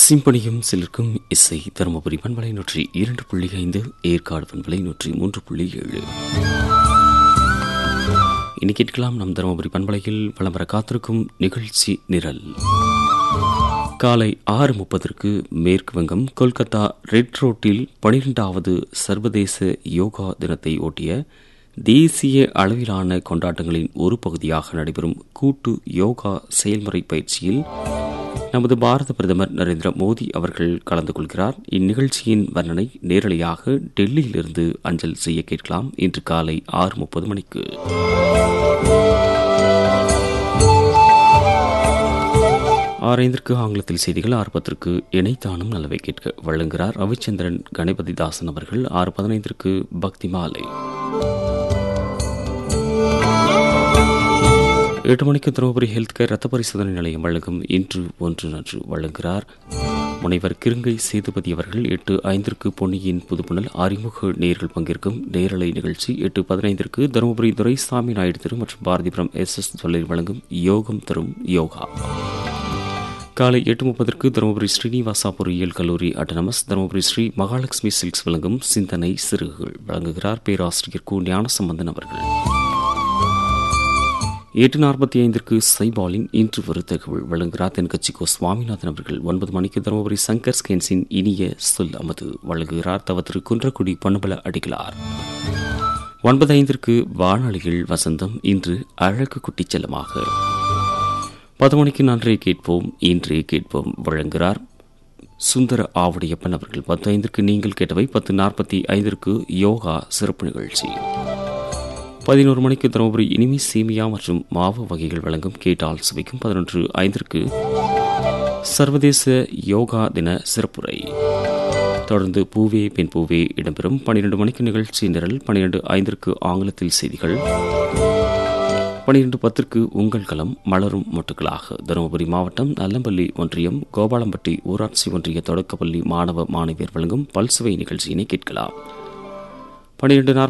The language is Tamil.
சிம்பனியும் சிலருக்கும் இசை தருமபுரி பண்பலை நூற்றி இரண்டு புள்ளி ஐந்து ஏற்காடு பண்பலை நூற்றி மூன்று புள்ளி ஏழு இனி கேட்கலாம் நம் தருமபுரி பண்பலையில் விளம்பர காத்திருக்கும் நிகழ்ச்சி நிரல் காலை ஆறு முப்பதற்கு மேற்கு வங்கம் கொல்கத்தா ரெட் ரோட்டில் பனிரெண்டாவது சர்வதேச யோகா தினத்தை ஒட்டிய தேசிய அளவிலான கொண்டாட்டங்களின் ஒரு பகுதியாக நடைபெறும் கூட்டு யோகா செயல்முறை பயிற்சியில் நமது பாரத பிரதமர் நரேந்திர மோடி அவர்கள் கலந்து கொள்கிறார் இந்நிகழ்ச்சியின் வர்ணனை நேரலையாக டெல்லியிலிருந்து அஞ்சல் செய்ய கேட்கலாம் இன்று காலை ஆறு முப்பது மணிக்கு ஆரைந்திற்கு ஆங்கிலத்தில் செய்திகள் ஆறு பத்திற்கு இணைத்தானும் நல்லவை கேட்க வழங்குகிறார் ரவிச்சந்திரன் கணபதி தாசன் அவர்கள் ஆறு பதினைந்திற்கு பக்தி மாலை எட்டு மணிக்கு தருமபுரி ஹெல்த் கேர் ரத்த பரிசோதனை நிலையம் வழங்கும் இன்று ஒன்று நன்று வழங்குகிறார் முனைவர் கிருங்கை சேதுபதி அவர்கள் எட்டு ஐந்திற்கு பொன்னியின் புதுப்புணல் அறிமுக நேர்கள் பங்கேற்கும் நேரலை நிகழ்ச்சி எட்டு பதினைந்திற்கு தருமபுரி துரைசாமி நாயுடு திரு மற்றும் பாரதிபுரம் எஸ் எஸ் தொழில் வழங்கும் யோகம் தரும் யோகா காலை எட்டு முப்பதற்கு தருமபுரி ஸ்ரீனிவாசா பொறியியல் கல்லூரி அட்டனமஸ் தருமபுரி ஸ்ரீ மகாலட்சுமி சில்க்ஸ் வழங்கும் சிந்தனை சிறுகுகள் வழங்குகிறார் பேராசிரியர் கு ஞானசம்பந்தன் அவர்கள் எட்டு நாற்பத்தி ஐந்திற்கு சைபாலின் இன்று ஒரு தகவல் வழங்குகிறார் தென்கட்சிக்கோ சுவாமிநாதன் அவர்கள் ஒன்பது மணிக்கு தருமபுரி சங்கர் ஸ்கேன்ஸின் இனிய சொல் அமது வழங்குகிறார் தவ திரு குன்றக்குடி பண்பல அடிகளார் ஒன்பது ஐந்திற்கு வானொலிகள் வசந்தம் இன்று அழகு குட்டிச் செல்லமாக பத்து மணிக்கு நன்றே கேட்போம் இன்றே கேட்போம் வழங்குகிறார் சுந்தர ஆவுடையப்பன் அவர்கள் பத்து ஐந்திற்கு நீங்கள் கேட்டவை பத்து நாற்பத்தி ஐந்திற்கு யோகா சிறப்பு நிகழ்ச்சி பதினோரு மணிக்கு தருமபுரி இனிமி சீமியா மற்றும் மாவு வகைகள் வழங்கும் கேட்டால் சுவைக்கும் பதினொன்று ஐந்திற்கு சர்வதேச யோகா தின சிறப்புரை தொடர்ந்து பூவே பெண் பூவே இடம்பெறும் பன்னிரண்டு மணிக்கு நிகழ்ச்சி நிரல் பன்னிரண்டு ஐந்திற்கு ஆங்கிலத்தில் செய்திகள் பனிரெண்டு பத்திற்கு உங்கள் களம் மலரும் மொட்டுகளாக தருமபுரி மாவட்டம் நல்லம்பள்ளி ஒன்றியம் கோபாலம்பட்டி ஊராட்சி ஒன்றிய தொடக்கப்பள்ளி மாணவ மாணவியர் வழங்கும் பல்சுவை நிகழ்ச்சியினை கேட்கலாம் பனிரெண்டு